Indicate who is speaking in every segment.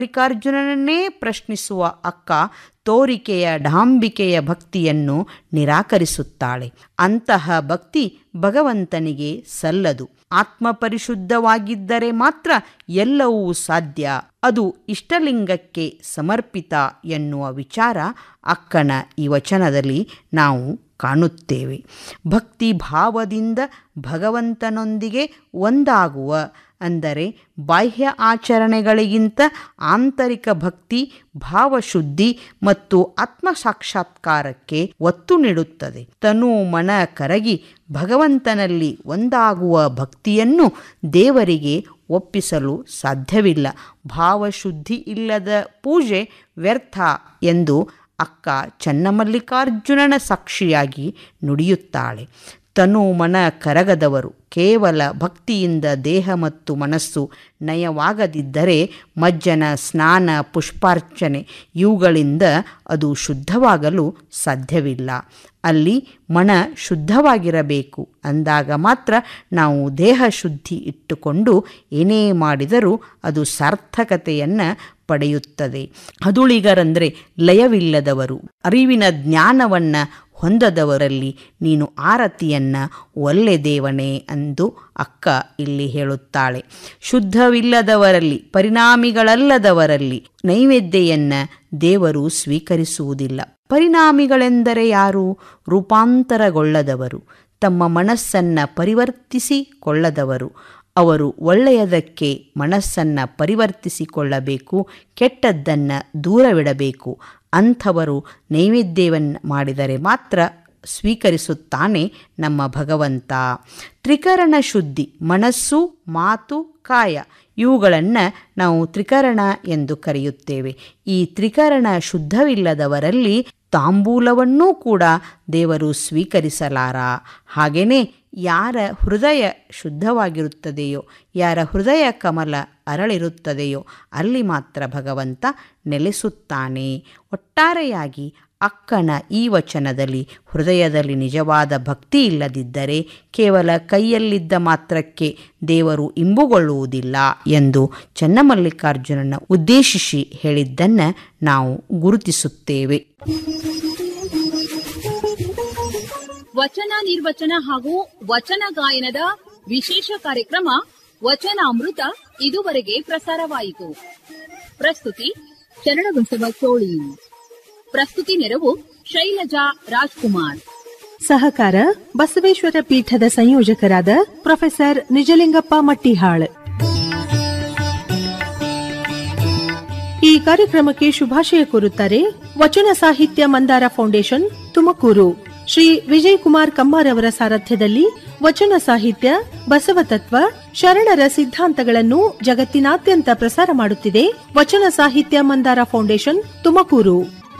Speaker 1: ಮಲ್ಲಿಕಾರ್ಜುನನನ್ನೇ ಪ್ರಶ್ನಿಸುವ ಅಕ್ಕ ತೋರಿಕೆಯ ಡಾಂಬಿಕೆಯ ಭಕ್ತಿಯನ್ನು ನಿರಾಕರಿಸುತ್ತಾಳೆ ಅಂತಹ ಭಕ್ತಿ ಭಗವಂತನಿಗೆ ಸಲ್ಲದು ಆತ್ಮ ಪರಿಶುದ್ಧವಾಗಿದ್ದರೆ ಮಾತ್ರ ಎಲ್ಲವೂ ಸಾಧ್ಯ ಅದು ಇಷ್ಟಲಿಂಗಕ್ಕೆ ಸಮರ್ಪಿತ ಎನ್ನುವ ವಿಚಾರ ಅಕ್ಕನ ಈ ವಚನದಲ್ಲಿ ನಾವು ಕಾಣುತ್ತೇವೆ ಭಕ್ತಿ ಭಾವದಿಂದ ಭಗವಂತನೊಂದಿಗೆ ಒಂದಾಗುವ ಅಂದರೆ ಬಾಹ್ಯ ಆಚರಣೆಗಳಿಗಿಂತ ಆಂತರಿಕ ಭಕ್ತಿ ಭಾವಶುದ್ಧಿ ಮತ್ತು ಆತ್ಮ ಸಾಕ್ಷಾತ್ಕಾರಕ್ಕೆ ಒತ್ತು ನೀಡುತ್ತದೆ ತನು ಮನ ಕರಗಿ ಭಗವಂತನಲ್ಲಿ ಒಂದಾಗುವ ಭಕ್ತಿಯನ್ನು ದೇವರಿಗೆ ಒಪ್ಪಿಸಲು ಸಾಧ್ಯವಿಲ್ಲ ಭಾವಶುದ್ಧಿ ಇಲ್ಲದ ಪೂಜೆ ವ್ಯರ್ಥ ಎಂದು ಅಕ್ಕ ಚನ್ನಮಲ್ಲಿಕಾರ್ಜುನನ ಸಾಕ್ಷಿಯಾಗಿ ನುಡಿಯುತ್ತಾಳೆ ತನು ಮನ ಕರಗದವರು ಕೇವಲ ಭಕ್ತಿಯಿಂದ ದೇಹ ಮತ್ತು ಮನಸ್ಸು ನಯವಾಗದಿದ್ದರೆ ಮಜ್ಜನ ಸ್ನಾನ ಪುಷ್ಪಾರ್ಚನೆ ಇವುಗಳಿಂದ ಅದು ಶುದ್ಧವಾಗಲು ಸಾಧ್ಯವಿಲ್ಲ ಅಲ್ಲಿ ಮನ ಶುದ್ಧವಾಗಿರಬೇಕು ಅಂದಾಗ ಮಾತ್ರ ನಾವು ದೇಹ ಶುದ್ಧಿ ಇಟ್ಟುಕೊಂಡು ಏನೇ ಮಾಡಿದರೂ ಅದು ಸಾರ್ಥಕತೆಯನ್ನು ಪಡೆಯುತ್ತದೆ ಹದುಳಿಗರಂದರೆ ಲಯವಿಲ್ಲದವರು ಅರಿವಿನ ಜ್ಞಾನವನ್ನು ಹೊಂದದವರಲ್ಲಿ ನೀನು ಆರತಿಯನ್ನ ಒಲ್ಲೆ ದೇವನೇ ಎಂದು ಅಕ್ಕ ಇಲ್ಲಿ ಹೇಳುತ್ತಾಳೆ ಶುದ್ಧವಿಲ್ಲದವರಲ್ಲಿ ಪರಿಣಾಮಿಗಳಲ್ಲದವರಲ್ಲಿ ನೈವೇದ್ಯೆಯನ್ನ ದೇವರು ಸ್ವೀಕರಿಸುವುದಿಲ್ಲ ಪರಿಣಾಮಿಗಳೆಂದರೆ ಯಾರು ರೂಪಾಂತರಗೊಳ್ಳದವರು ತಮ್ಮ ಮನಸ್ಸನ್ನು ಪರಿವರ್ತಿಸಿಕೊಳ್ಳದವರು ಅವರು ಒಳ್ಳೆಯದಕ್ಕೆ ಮನಸ್ಸನ್ನು ಪರಿವರ್ತಿಸಿಕೊಳ್ಳಬೇಕು ಕೆಟ್ಟದ್ದನ್ನು ದೂರವಿಡಬೇಕು ಅಂಥವರು ನೈವೇದ್ಯವನ್ನು ಮಾಡಿದರೆ ಮಾತ್ರ ಸ್ವೀಕರಿಸುತ್ತಾನೆ ನಮ್ಮ ಭಗವಂತ ತ್ರಿಕರಣ ಶುದ್ಧಿ ಮನಸ್ಸು ಮಾತು ಕಾಯ ಇವುಗಳನ್ನು ನಾವು ತ್ರಿಕರಣ ಎಂದು ಕರೆಯುತ್ತೇವೆ ಈ ತ್ರಿಕರಣ ಶುದ್ಧವಿಲ್ಲದವರಲ್ಲಿ ತಾಂಬೂಲವನ್ನೂ ಕೂಡ ದೇವರು ಸ್ವೀಕರಿಸಲಾರ ಹಾಗೆಯೇ ಯಾರ ಹೃದಯ ಶುದ್ಧವಾಗಿರುತ್ತದೆಯೋ ಯಾರ ಹೃದಯ ಕಮಲ ಅರಳಿರುತ್ತದೆಯೋ ಅಲ್ಲಿ ಮಾತ್ರ ಭಗವಂತ ನೆಲೆಸುತ್ತಾನೆ ಒಟ್ಟಾರೆಯಾಗಿ ಅಕ್ಕನ ಈ ವಚನದಲ್ಲಿ ಹೃದಯದಲ್ಲಿ ನಿಜವಾದ ಭಕ್ತಿ ಇಲ್ಲದಿದ್ದರೆ ಕೇವಲ ಕೈಯಲ್ಲಿದ್ದ ಮಾತ್ರಕ್ಕೆ ದೇವರು ಇಂಬುಗೊಳ್ಳುವುದಿಲ್ಲ ಎಂದು ಚನ್ನಮಲ್ಲಿಕಾರ್ಜುನನ ಉದ್ದೇಶಿಸಿ ಹೇಳಿದ್ದನ್ನು ನಾವು ಗುರುತಿಸುತ್ತೇವೆ
Speaker 2: ವಚನ ನಿರ್ವಚನ ಹಾಗೂ ವಚನ ಗಾಯನದ ವಿಶೇಷ ಕಾರ್ಯಕ್ರಮ ವಚನಾಮೃತ ಇದುವರೆಗೆ ಪ್ರಸಾರವಾಯಿತು ಪ್ರಸ್ತುತಿ ಶರಣಬಸವ ಚೋಳಿ ಪ್ರಸ್ತುತಿ ನೆರವು ಶೈಲಜಾ ರಾಜ್ಕುಮಾರ್
Speaker 3: ಸಹಕಾರ ಬಸವೇಶ್ವರ ಪೀಠದ ಸಂಯೋಜಕರಾದ ಪ್ರೊಫೆಸರ್ ನಿಜಲಿಂಗಪ್ಪ ಮಟ್ಟಿಹಾಳ್ ಈ ಕಾರ್ಯಕ್ರಮಕ್ಕೆ ಶುಭಾಶಯ ಕೋರುತ್ತಾರೆ ವಚನ ಸಾಹಿತ್ಯ ಮಂದಾರ ಫೌಂಡೇಶನ್ ತುಮಕೂರು ಶ್ರೀ ವಿಜಯ್ ಕುಮಾರ್ ಕಮ್ಮಾರ್ ಅವರ ಸಾರಥ್ಯದಲ್ಲಿ ವಚನ ಸಾಹಿತ್ಯ ಬಸವತತ್ವ ಶರಣರ ಸಿದ್ಧಾಂತಗಳನ್ನು ಜಗತ್ತಿನಾದ್ಯಂತ ಪ್ರಸಾರ ಮಾಡುತ್ತಿದೆ ವಚನ ಸಾಹಿತ್ಯ ಮಂದಾರ ಫೌಂಡೇಶನ್ ತುಮಕೂರು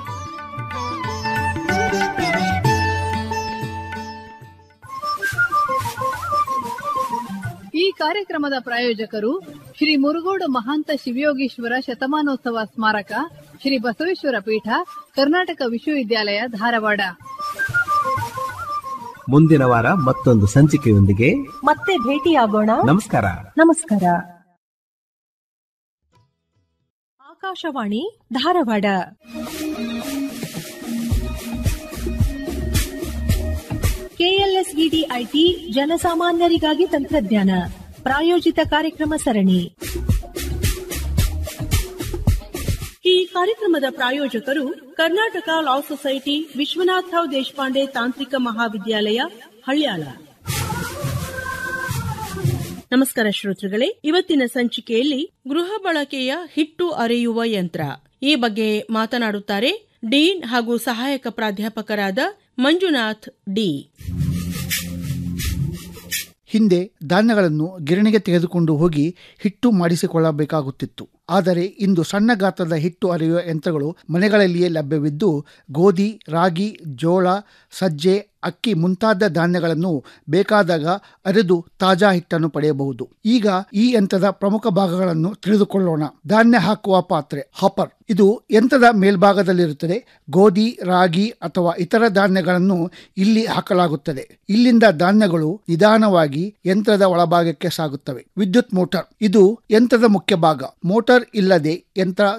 Speaker 2: ಈ ಕಾರ್ಯಕ್ರಮದ ಪ್ರಾಯೋಜಕರು ಶ್ರೀ ಮುರುಗೋಡು ಮಹಾಂತ ಶಿವಯೋಗೀಶ್ವರ ಶತಮಾನೋತ್ಸವ ಸ್ಮಾರಕ ಶ್ರೀ ಬಸವೇಶ್ವರ ಪೀಠ ಕರ್ನಾಟಕ ವಿಶ್ವವಿದ್ಯಾಲಯ ಧಾರವಾಡ
Speaker 4: ಮುಂದಿನ ವಾರ ಮತ್ತೊಂದು ಸಂಚಿಕೆಯೊಂದಿಗೆ
Speaker 3: ಮತ್ತೆ ಭೇಟಿಯಾಗೋಣ
Speaker 4: ನಮಸ್ಕಾರ
Speaker 3: ನಮಸ್ಕಾರ ಆಕಾಶವಾಣಿ ಧಾರವಾಡ ಕೆಎಲ್ಎಸ್ಇಡಿ ಐಟಿ ಜನಸಾಮಾನ್ಯರಿಗಾಗಿ ತಂತ್ರಜ್ಞಾನ ಪ್ರಾಯೋಜಿತ ಕಾರ್ಯಕ್ರಮ ಸರಣಿ ಈ ಕಾರ್ಯಕ್ರಮದ ಪ್ರಾಯೋಜಕರು ಕರ್ನಾಟಕ ಲಾ ಸೊಸೈಟಿ ವಿಶ್ವನಾಥರಾವ್ ದೇಶಪಾಂಡೆ ತಾಂತ್ರಿಕ ಮಹಾವಿದ್ಯಾಲಯ ಹಳ್ಯಾಳ ನಮಸ್ಕಾರ ಶ್ರೋತೃಗಳೇ ಇವತ್ತಿನ ಸಂಚಿಕೆಯಲ್ಲಿ ಗೃಹ ಬಳಕೆಯ ಹಿಟ್ಟು ಅರೆಯುವ ಯಂತ್ರ ಈ ಬಗ್ಗೆ ಮಾತನಾಡುತ್ತಾರೆ ಡೀನ್ ಹಾಗೂ ಸಹಾಯಕ ಪ್ರಾಧ್ಯಾಪಕರಾದ ಮಂಜುನಾಥ್ ಡಿ
Speaker 5: ಹಿಂದೆ ಧಾನ್ಯಗಳನ್ನು ಗಿರಣಿಗೆ ತೆಗೆದುಕೊಂಡು ಹೋಗಿ ಹಿಟ್ಟು ಮಾಡಿಸಿಕೊಳ್ಳಬೇಕಾಗುತ್ತಿತ್ತು ಆದರೆ ಇಂದು ಸಣ್ಣ ಗಾತ್ರದ ಹಿಟ್ಟು ಅರೆಯುವ ಯಂತ್ರಗಳು ಮನೆಗಳಲ್ಲಿಯೇ ಲಭ್ಯವಿದ್ದು ಗೋಧಿ ರಾಗಿ ಜೋಳ ಸಜ್ಜೆ ಅಕ್ಕಿ ಮುಂತಾದ ಧಾನ್ಯಗಳನ್ನು ಬೇಕಾದಾಗ ಅರೆದು ತಾಜಾ ಹಿಟ್ಟನ್ನು ಪಡೆಯಬಹುದು ಈಗ ಈ ಯಂತ್ರದ ಪ್ರಮುಖ ಭಾಗಗಳನ್ನು ತಿಳಿದುಕೊಳ್ಳೋಣ ಧಾನ್ಯ ಹಾಕುವ ಪಾತ್ರೆ ಹಾಪರ್ ಇದು ಯಂತ್ರದ ಮೇಲ್ಭಾಗದಲ್ಲಿರುತ್ತದೆ ಗೋಧಿ ರಾಗಿ ಅಥವಾ ಇತರ ಧಾನ್ಯಗಳನ್ನು ಇಲ್ಲಿ ಹಾಕಲಾಗುತ್ತದೆ ಇಲ್ಲಿಂದ ಧಾನ್ಯಗಳು ನಿಧಾನವಾಗಿ ಯಂತ್ರದ ಒಳಭಾಗಕ್ಕೆ ಸಾಗುತ್ತವೆ ವಿದ್ಯುತ್ ಮೋಟಾರ್ ಇದು ಯಂತ್ರದ ಮುಖ್ಯ ಭಾಗ ಮೋಟಾರ್ ಮೋಟರ್ ಇಲ್ಲದೆ ಯಂತ್ರ